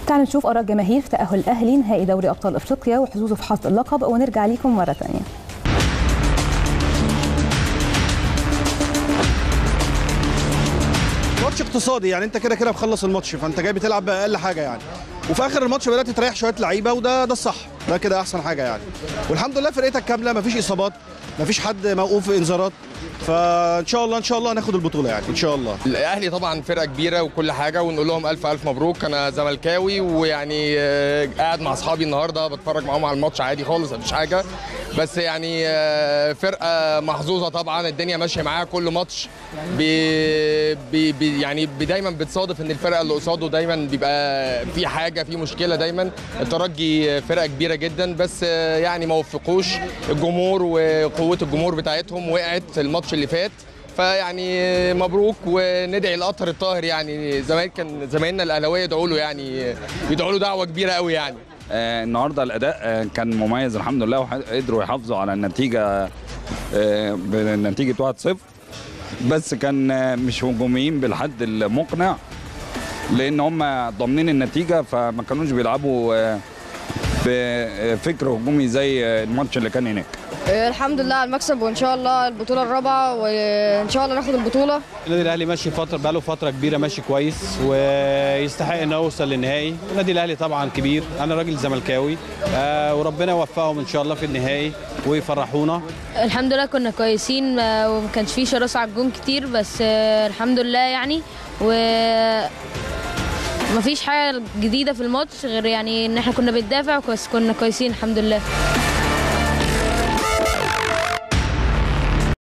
تعالوا نشوف اراء جماهير في تاهل الاهلي نهائي دوري ابطال افريقيا وحظوظه في حصد اللقب ونرجع ليكم مره ثانيه ماتش اقتصادي يعني انت كده كده مخلص الماتش فانت جاي بتلعب باقل حاجه يعني وفي اخر الماتش بدات تريح شويه لعيبه وده ده الصح ده كده احسن حاجه يعني والحمد لله فرقتك كامله مفيش اصابات مفيش حد موقوف في انذارات فان شاء الله ان شاء الله هناخد البطوله يعني ان شاء الله الاهلي طبعا فرقه كبيره وكل حاجه ونقول لهم الف الف مبروك انا زملكاوي ويعني آه، قاعد مع اصحابي النهارده بتفرج معاهم على الماتش عادي خالص مفيش حاجه بس يعني آه، فرقه محظوظه طبعا الدنيا ماشيه معاها كل ماتش بي بي بي يعني بي- دايما بتصادف ان الفرقه اللي قصاده دايما بيبقى في حاجه في مشكله دايما الترجي فرقه كبيره جدا بس آه، يعني ما وفقوش الجمهور وقوه الجمهور بتاعتهم وقعت الماتش اللي فات فيعني مبروك وندعي القطر الطاهر يعني زمان كان زمايلنا الاهلاويه يدعوا له يعني يدعوا له دعوه كبيره قوي يعني آه، النهارده الاداء آه، كان مميز الحمد لله وقدروا يحافظوا على النتيجه آه، بنتيجه 1-0 بس كان آه، مش هجوميين بالحد المقنع لان هم ضامنين النتيجه فما كانوش بيلعبوا آه، بفكر هجومي زي آه، الماتش اللي كان هناك الحمد لله على المكسب وان شاء الله البطوله الرابعه وان شاء الله ناخد البطوله النادي الاهلي ماشي فتره بقاله فتره كبيره ماشي كويس ويستحق انه يوصل للنهائي النادي الاهلي طبعا كبير انا راجل زملكاوي آه وربنا يوفقهم ان شاء الله في النهائي ويفرحونا الحمد لله كنا كويسين ما- وما كانش فيه شراسة على الجون كتير بس آه، الحمد لله يعني و مفيش حاجة جديدة في الماتش غير يعني ان احنا كنا بندافع بس كنا كويسين الحمد لله